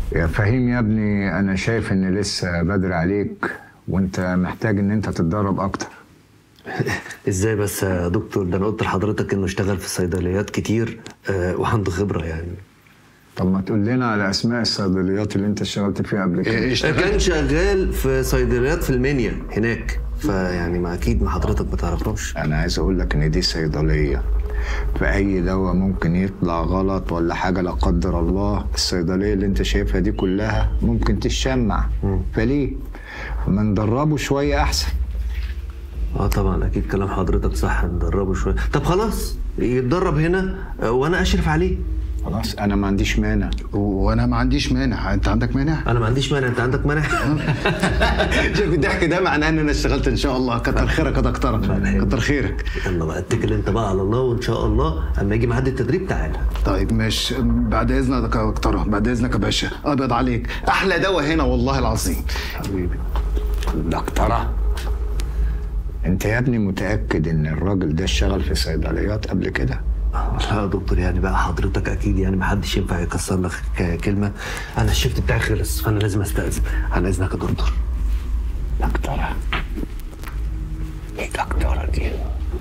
يا فهيم يا ابني انا شايف ان لسه بدري عليك وانت محتاج ان انت تتدرب اكتر ازاي بس يا دكتور ده انا قلت لحضرتك انه اشتغل في صيدليات كتير آه، وعنده خبره يعني طب ما تقول لنا على اسماء الصيدليات اللي انت اشتغلت فيها قبل كده كان شغال في صيدليات في المنيا هناك فيعني ما اكيد ما حضرتك ما تعرفهاش انا عايز اقول لك ان دي صيدليه فاي دواء ممكن يطلع غلط ولا حاجه لا قدر الله الصيدليه اللي انت شايفها دي كلها ممكن تشمع فليه ما ندربه شويه احسن اه طبعا اكيد كلام حضرتك صح ندربه شويه طب خلاص يتدرب هنا آه، وانا اشرف عليه خلاص انا ما عنديش مانع وانا ما عنديش مانع انت عندك مانع انا ما عنديش مانع انت عندك مانع شوف الضحك ده معناه ان انا اشتغلت ان شاء الله كتر خيرك يا دكتوره كتر خيرك يلا بقى اتكل انت بقى على الله وان شاء الله اما يجي ميعاد التدريب تعالى طيب مش بعد اذنك يا دكتوره بعد اذنك يا باشا ابيض عليك احلى دواء هنا والله العظيم حبيبي دكتوره انت يا ابني متاكد ان الراجل ده اشتغل في صيدليات قبل كده لا يا دكتور يعني بقى حضرتك اكيد يعني ما حدش ينفع يكسر لك ك- كلمه انا الشيفت بتاعي خلص فانا لازم استاذن على اذنك يا دكتور دكتوره ايه دكتوره دي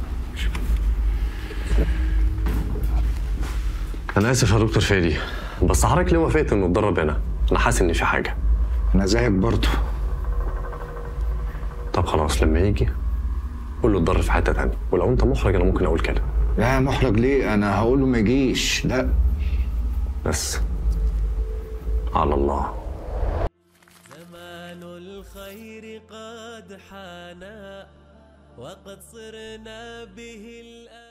انا اسف يا دكتور فادي بس حضرتك ليه وافقت انه اتدرب هنا انا حاسس ان في حاجه انا زيك برضه طب خلاص لما يجي قول له اتدرب في حته تانية ولو انت محرج انا ممكن اقول كده لا محرج ليه انا هقول له ما يجيش لا بس على الله زمان الخير قد حانا وقد صرنا به الآن